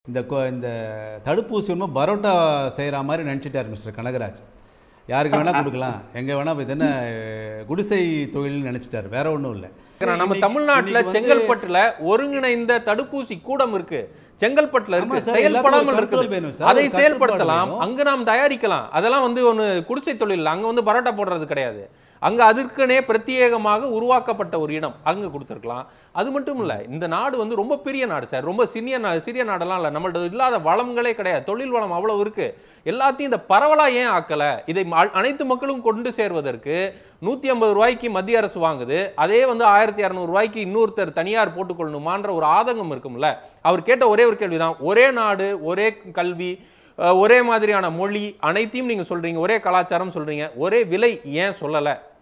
இந்த கொ- இந்த தடுப்பூசி ஒன்றும் பரோட்டா செய்கிற மாதிரி நினச்சிட்டார் மிஸ்டர் கனகராஜ் யாருக்கு வேணால் கொடுக்கலாம் எங்கே வேணால் இது என்ன குடிசை தொழில்னு நினச்சிட்டார் வேற ஒன்றும் இல்லை நம்ம தமிழ்நாட்டுல செங்கல்பட்டுல ஒருங்கிணைந்த தடுப்பூசி கூடம் இருக்கு செங்கல்பட்டுல ஆமா இருக்கு சார், எல்லாத்துக்கும் செயல்படாமல் ஒரு இருக்குது control வேணும் சார், அதை ஒரு செயல்படுத்தலாம் கட்டுப்பாடு வேணும். அங்க நாம் தயாரிக்கலாம் அதெல்லாம் வந்து ஒன்று குடிசை தொழில் இல்ல. அங்க வந்து பரோட்டா போடுறது கிடையாது அங்க அதற்குனே பிரத்யேகமாக உருவாக்கப்பட்ட ஒரு இடம் அங்க கொடுத்துருக்கலாம் அது மட்டும் இல்ல இந்த நாடு வந்து ரொம்ப பெரிய நாடு சார் ரொம்ப சிறிய நா சிறிய நாடெல்லாம் இல்ல நம்மள்ட்ட இல்லாத வளங்களே கிடையாது தொழில் வளம் அவ்வளவு இருக்கு எல்லாத்தையும் இந்த பரவலா ஏன் ஆக்கல இதை அ- அனைத்து மக்களும் கொண்டு சேர்வதற்கு நூத்தி ஐம்பது ரூபாய்க்கு மத்திய அரசு வாங்குது அதே வந்து ஆயிரத்தி இரநூறு ரூபாய்க்கு இன்னொருத்தர் தனியார் போட்டுக்கொள்ளணுமான்ற ஒரு ஆதங்கம் இருக்கும்ல அவர் கேட்ட ஒரே ஒரு கேள்விதான் ஒரே நாடு ஒரே கல்வி அஹ், ஒரே மாதிரியான மொழி அனைத்தையும் நீங்க சொல்றீங்க ஒரே கலாச்சாரம் சொல்றீங்க ஒரே விலை ஏன் சொல்லல